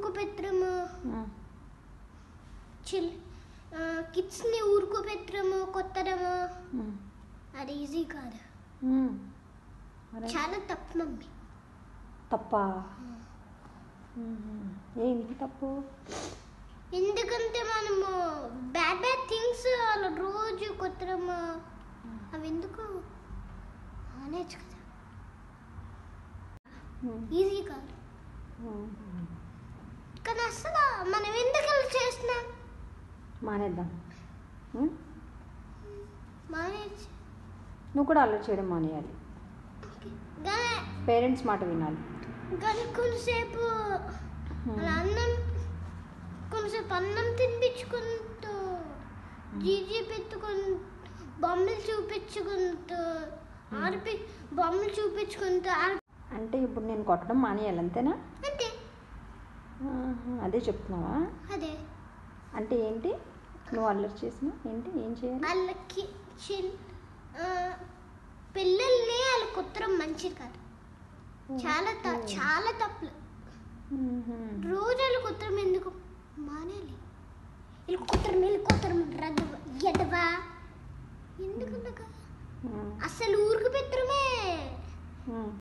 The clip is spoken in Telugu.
పెత్తడము చిల్ కిడ్స్ని ఊరుకు పెట్టడము కొత్తడము అది ఈజీ కాదు మరి చాలా తప్పు మమ్మీ తప్ప ఏంటి తప్పు ఎందుకంటే మనము బ్యాడ్ బ్యాడ్ థింగ్స్ అలా రోజు కొత్తడము అవి ఎందుకు అనేచ్చు కదా ఈజీ కాదు కానీ అసలు మనం ఎందుకు అలా చేస్తున్నాం మానేద్దాం ఉమ్? మానేసి నువ్వు కూడా అల్లరి చేయడం మానేయాలి కానీ పేరెంట్స్ మాట వినాలి కానీ కొంతసేపు అలా అన్నం కొంతసేపు అన్నం తినిపించుకుంటూ జీజీ పెట్టుకుంటూ బొమ్మలు చూపించుకుంటూ ఆడిపి బొమ్మలు చూపించుకుంటూ ఆడి అంటే ఇప్పుడు నేను కొట్టడం మానేయాలి అంతేనా అంతే ఆహా, అదే చెప్తున్నావా అదే అంటే ఏంటి నువ్వు అల్లరి చేసిన ఏంటి ఏం చేయాలి వాళ్ళకి చిన్ ఆ, పిల్లల్ని వాళ్ళ కుత్తరం మంచిది కాదు చాలా త- చాలా తప్పులు మ్మ్హ్మ్. రోజు వాళ్ళ కుత్తరం ఎందుకు మానేయాలి వీళ్ళు కుత్తరం వీళ్ళు కుత్తరం రద్దు ఎడవా ఎందుకు మ్మ్. అసలు ఊరికి పెట్టడమే మ్మ్.